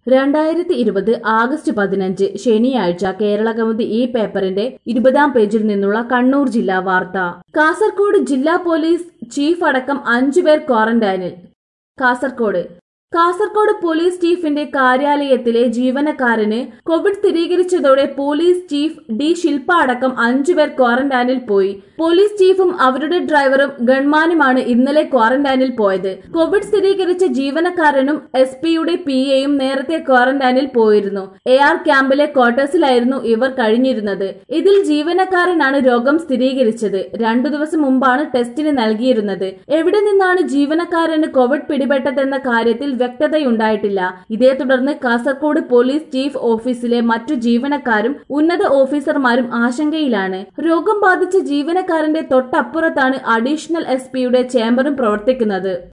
രണ്ടായിരത്തി ഇരുപത് ആഗസ്റ്റ് പതിനഞ്ച് ശനിയാഴ്ച കേരളകൗമുദി ഈ പേപ്പറിന്റെ ഇരുപതാം പേജിൽ നിന്നുള്ള കണ്ണൂർ ജില്ലാ വാർത്ത കാസർകോട് ജില്ലാ പോലീസ് ചീഫ് അടക്കം അഞ്ചുപേർ ക്വാറന്റൈനിൽ കാസർകോട് കാസർകോട് പോലീസ് ചീഫിന്റെ കാര്യാലയത്തിലെ ജീവനക്കാരന് കോവിഡ് സ്ഥിരീകരിച്ചതോടെ പോലീസ് ചീഫ് ഡി ശില്പ അടക്കം അഞ്ചുപേർ ക്വാറന്റൈനിൽ പോയി പോലീസ് ചീഫും അവരുടെ ഡ്രൈവറും ഗൺമാനുമാണ് ഇന്നലെ ക്വാറന്റൈനിൽ പോയത് കോവിഡ് സ്ഥിരീകരിച്ച ജീവനക്കാരനും എസ് പിയുടെ പി എയും നേരത്തെ ക്വാറന്റൈനിൽ പോയിരുന്നു എ ആർ ക്യാമ്പിലെ ക്വാർട്ടേഴ്സിലായിരുന്നു ഇവർ കഴിഞ്ഞിരുന്നത് ഇതിൽ ജീവനക്കാരനാണ് രോഗം സ്ഥിരീകരിച്ചത് രണ്ടു ദിവസം മുമ്പാണ് ടെസ്റ്റിന് നൽകിയിരുന്നത് എവിടെ നിന്നാണ് ജീവനക്കാരന് കോവിഡ് പിടിപെട്ടതെന്ന കാര്യത്തിൽ വ്യക്തതയുണ്ടായിട്ടില്ല ഇതേ തുടർന്ന് കാസർകോട് പോലീസ് ചീഫ് ഓഫീസിലെ മറ്റു ജീവനക്കാരും ഉന്നത ഓഫീസർമാരും ആശങ്കയിലാണ് രോഗം ബാധിച്ച ജീവനക്കാരന്റെ തൊട്ടപ്പുറത്താണ് അഡീഷണൽ എസ് പിയുടെ ചേംബറും പ്രവർത്തിക്കുന്നത്